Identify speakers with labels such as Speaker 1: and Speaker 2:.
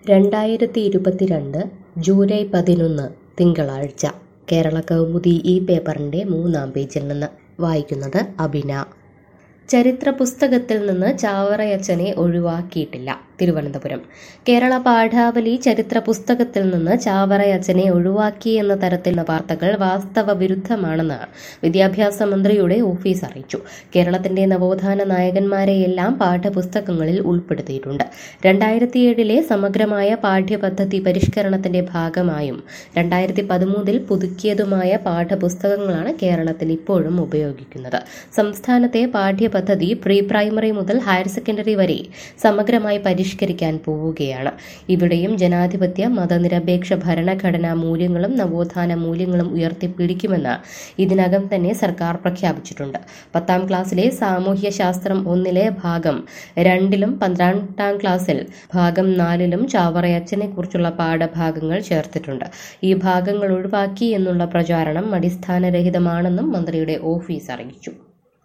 Speaker 1: രണ്ടായിരത്തി ഇരുപത്തിരണ്ട് ജൂലൈ പതിനൊന്ന് തിങ്കളാഴ്ച കേരള കൗമുദി ഈ പേപ്പറിൻ്റെ മൂന്നാം പേജിൽ നിന്ന് വായിക്കുന്നത് അബിന ചരിത്ര പുസ്തകത്തിൽ നിന്ന് ചാവറയച്ചനെ ഒഴിവാക്കിയിട്ടില്ല തിരുവനന്തപുരം കേരള പാഠാവലി ചരിത്ര പുസ്തകത്തിൽ നിന്ന് ചാവറയച്ചനെ ഒഴിവാക്കി എന്ന തരത്തിലുള്ള വാർത്തകൾ വാസ്തവ വിരുദ്ധമാണെന്ന് വിദ്യാഭ്യാസ മന്ത്രിയുടെ ഓഫീസ് അറിയിച്ചു കേരളത്തിന്റെ നവോത്ഥാന നായകന്മാരെയെല്ലാം പാഠപുസ്തകങ്ങളിൽ ഉൾപ്പെടുത്തിയിട്ടുണ്ട് രണ്ടായിരത്തിയേഴിലെ സമഗ്രമായ പാഠ്യപദ്ധതി പരിഷ്കരണത്തിന്റെ ഭാഗമായും രണ്ടായിരത്തി പതിമൂന്നിൽ പുതുക്കിയതുമായ പാഠപുസ്തകങ്ങളാണ് കേരളത്തിൽ ഇപ്പോഴും ഉപയോഗിക്കുന്നത് സംസ്ഥാനത്തെ പാഠ്യപദ്ധതി പ്രീ പ്രൈമറി മുതൽ ഹയർ സെക്കൻഡറി വരെ സമഗ്രമായി പരിഷ്കരിക്കാൻ പോവുകയാണ് ഇവിടെയും ജനാധിപത്യ മതനിരപേക്ഷ ഭരണഘടനാ മൂല്യങ്ങളും നവോത്ഥാന മൂല്യങ്ങളും ഉയർത്തിപ്പിടിക്കുമെന്ന് ഇതിനകം തന്നെ സർക്കാർ പ്രഖ്യാപിച്ചിട്ടുണ്ട് പത്താം ക്ലാസ്സിലെ സാമൂഹ്യ ശാസ്ത്രം ഒന്നിലെ ഭാഗം രണ്ടിലും പന്ത്രണ്ടാം ക്ലാസ്സിൽ ഭാഗം നാലിലും ചാവറയച്ചനെ കുറിച്ചുള്ള പാഠഭാഗങ്ങൾ ചേർത്തിട്ടുണ്ട് ഈ ഭാഗങ്ങൾ ഒഴിവാക്കി എന്നുള്ള പ്രചാരണം അടിസ്ഥാനരഹിതമാണെന്നും മന്ത്രിയുടെ ഓഫീസ് അറിയിച്ചു